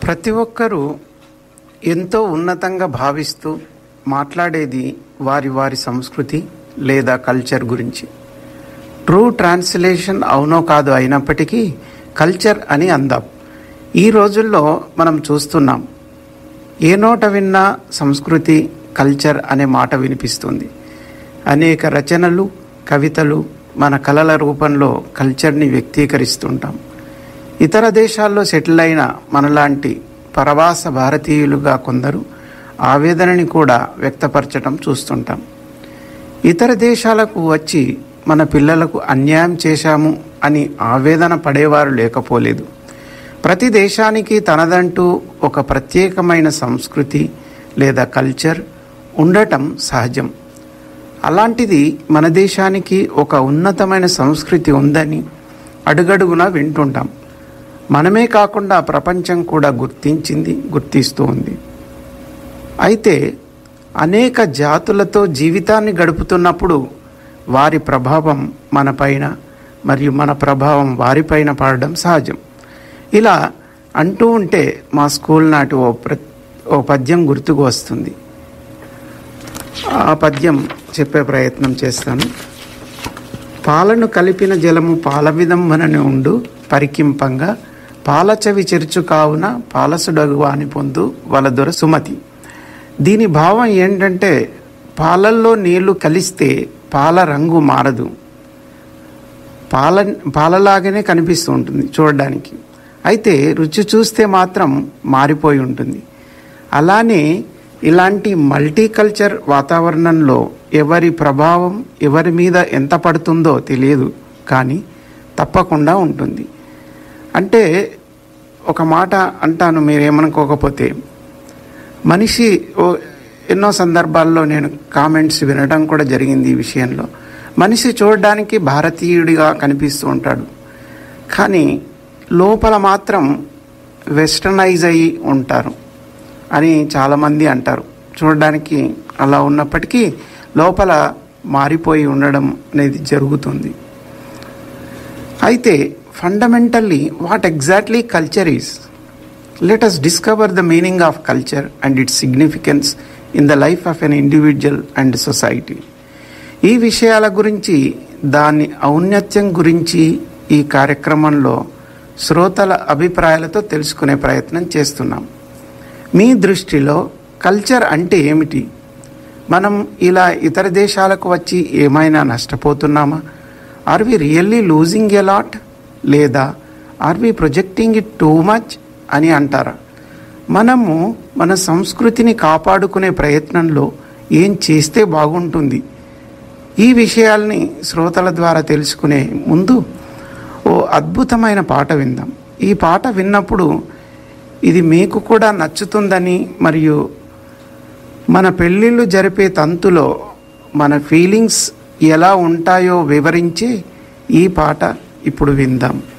ప్రతి ఒక్కరూ ఎంతో ఉన్నతంగా భావిస్తూ మాట్లాడేది వారి వారి సంస్కృతి లేదా కల్చర్ గురించి ట్రూ ట్రాన్స్లేషన్ అవునో కాదు అయినప్పటికీ కల్చర్ అని అందాం ఈ రోజుల్లో మనం చూస్తున్నాం ఏ నోట విన్నా సంస్కృతి కల్చర్ అనే మాట వినిపిస్తుంది అనేక రచనలు కవితలు మన కళల రూపంలో కల్చర్ని వ్యక్తీకరిస్తుంటాం ఇతర దేశాల్లో సెటిల్ అయిన మనలాంటి పరవాస భారతీయులుగా కొందరు ఆవేదనని కూడా వ్యక్తపరచడం చూస్తుంటాం ఇతర దేశాలకు వచ్చి మన పిల్లలకు అన్యాయం చేశాము అని ఆవేదన పడేవారు లేకపోలేదు ప్రతి దేశానికి తనదంటూ ఒక ప్రత్యేకమైన సంస్కృతి లేదా కల్చర్ ఉండటం సహజం అలాంటిది మన దేశానికి ఒక ఉన్నతమైన సంస్కృతి ఉందని అడుగడుగునా వింటుంటాం మనమే కాకుండా ప్రపంచం కూడా గుర్తించింది గుర్తిస్తూ ఉంది అయితే అనేక జాతులతో జీవితాన్ని గడుపుతున్నప్పుడు వారి ప్రభావం మనపైన మరియు మన ప్రభావం వారిపైన పడడం సహజం ఇలా అంటూ ఉంటే మా స్కూల్ నాటి ఓ ప్ర ఓ పద్యం గుర్తుకు వస్తుంది ఆ పద్యం చెప్పే ప్రయత్నం చేస్తాను పాలను కలిపిన జలము పాల విధంబనని ఉండు పరికింపంగా పాలచవి చెరుచు కావున పాలసుడగు అని పొందు వలదొర సుమతి దీని భావం ఏంటంటే పాలల్లో నీళ్లు కలిస్తే పాల రంగు మారదు పాల పాలలాగానే కనిపిస్తూ ఉంటుంది చూడడానికి అయితే రుచి చూస్తే మాత్రం మారిపోయి ఉంటుంది అలానే ఇలాంటి మల్టీకల్చర్ వాతావరణంలో ఎవరి ప్రభావం ఎవరి మీద ఎంత పడుతుందో తెలియదు కానీ తప్పకుండా ఉంటుంది అంటే ఒక మాట అంటాను మీరేమనుకోకపోతే మనిషి ఓ ఎన్నో సందర్భాల్లో నేను కామెంట్స్ వినడం కూడా జరిగింది ఈ విషయంలో మనిషి చూడడానికి భారతీయుడిగా కనిపిస్తూ ఉంటాడు కానీ లోపల మాత్రం వెస్టర్నైజ్ అయ్యి ఉంటారు అని చాలామంది అంటారు చూడడానికి అలా ఉన్నప్పటికీ లోపల మారిపోయి ఉండడం అనేది జరుగుతుంది అయితే fundamentally what exactly culture is let us discover the meaning of culture and its significance in the life of an individual and society ఈ విషయాల గురించి దాని ఔన్నత్యం గురించి ఈ కార్యక్రమంలో శ్రోతల అభిప్రాయాలతో తెలుసుకునే ప్రయత్నం చేస్తున్నాం మీ దృష్టిలో కల్చర్ అంటే ఏమిటి మనం ఇలా ఇతర దేశాలకు వచ్చి ఏమైనా నష్టపోతున్నామా are we really losing a lot లేదా are we projecting it too much అని అంటారా మనము మన సంస్కృతిని కాపాడుకునే ప్రయత్నంలో ఏం చేస్తే బాగుంటుంది ఈ విషయాల్ని శ్రోతల ద్వారా తెలుసుకునే ముందు ఓ అద్భుతమైన పాట విందాం ఈ పాట విన్నప్పుడు ఇది మీకు కూడా నచ్చుతుందని మరియు మన పెళ్ళిళ్ళు జరిపే తంతులో మన ఫీలింగ్స్ ఎలా ఉంటాయో వివరించి ఈ పాట ఇప్పుడు విందాం